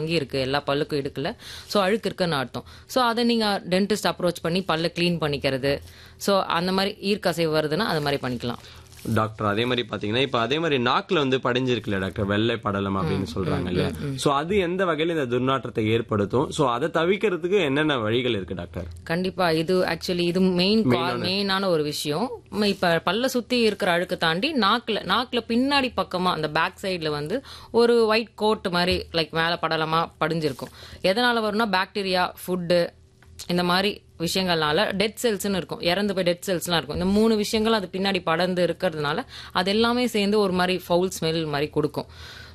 தங்கி இருக்கு எல்லா பல்லுக்கும் இடுக்கல ஸோ அழுக்கு இருக்குன்னு அர்த்தம் ஸோ அதை நீங்க டென்டிஸ்ட் அப்ரோச் பண்ணி பல்ல க்ளீன் பண்ணிக்கிறது ஸோ அந்த மாதிரி ஈர்க்கசைவு வருதுன்னா அது மாதிரி பண்ணிக்கலாம் டாக்டர் அதே மாதிரி பாத்தீங்கன்னா இப்ப அதே மாதிரி நாக்குல வந்து படிஞ்சிருக்குல்ல டாக்டர் வெள்ளை படலம் அப்படின்னு சொல்றாங்க இல்லையா சோ அது எந்த வகையில இந்த துர்நாற்றத்தை ஏற்படுத்தும் சோ அதை தவிர்க்கிறதுக்கு என்னென்ன வழிகள் இருக்கு டாக்டர் கண்டிப்பா இது ஆக்சுவலி இது மெயின் மெயினான ஒரு விஷயம் ம, இப்ப பல்ல சுத்தி இருக்கிற அழுக்கு தாண்டி நாக்குல நாக்குல பின்னாடி பக்கமா அந்த பேக் சைடுல வந்து ஒரு ஒயிட் கோட் மாதிரி லைக் மேல படலமா படிஞ்சிருக்கும் எதனால வரும்னா பாக்டீரியா ஃபுட்டு இந்த மாதிரி விஷயங்கள்னால டெட் செல்ஸ்னு இருக்கும் இறந்து போய் டெட் செல்ஸ்லாம் இருக்கும் இந்த மூணு விஷயங்கள் அது பின்னாடி படர்ந்து இருக்கிறதுனால அது எல்லாமே சேர்ந்து ஒரு மாதிரி ஃபவுல் ஸ்மெல் மாதிரி கொடுக்கும்